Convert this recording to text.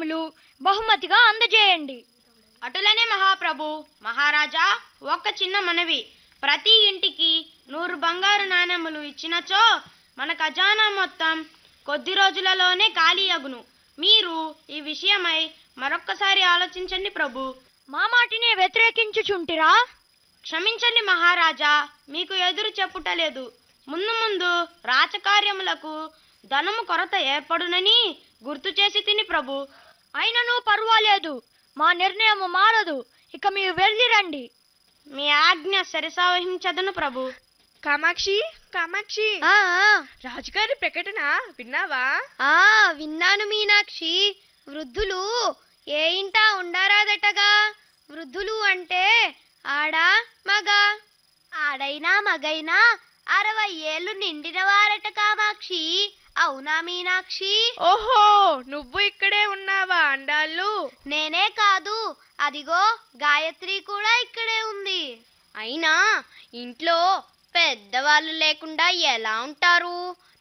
నాణెములు బహుమతిగా అందజేయండి అటులనే మహాప్రభు మహారాజా ఒక్క చిన్న మనవి ప్రతి ఇంటికి నూరు బంగారు నాణెములు ఇచ్చినచో మన ఖజానా మొత్తం కొద్ది రోజులలోనే ఖాళీ అగును మీరు ఈ విషయమై మరొక్కసారి ఆలోచించండి ప్రభు మా మాటిని వ్యతిరేకించుచుంటిరా క్షమించండి మహారాజా మీకు ఎదురు చెప్పుటలేదు ముందు ముందు రాచకార్యములకు ధనము కొరత ఏర్పడునని గుర్తు చేసి తిని ప్రభు అయినను పర్వాలేదు మా నిర్ణయం మారదు ఇక మీరు వెళ్ళిరండి మీ ఆజ్ఞ సరిసావహించదను ప్రభు కామాక్షి కామాక్షి ఆ రాజుగారి ప్రకటన విన్నావా ఆ విన్నాను మీనాక్షి వృద్ధులు ఏ ఇంట ఉండారాదటగా వృద్ధులు అంటే ఆడ మగ ఆడైనా మగైనా అరవై ఏళ్ళు నిండిన వారట కామాక్షి అవునా మీనాక్షి ఓహో నువ్వు ఇక్కడే ఉన్నావా అండాళ్ళు నేనే కాదు అదిగో గాయత్రి కూడా ఇక్కడే ఉంది అయినా ఇంట్లో పెద్దవాళ్ళు లేకుండా ఎలా ఉంటారు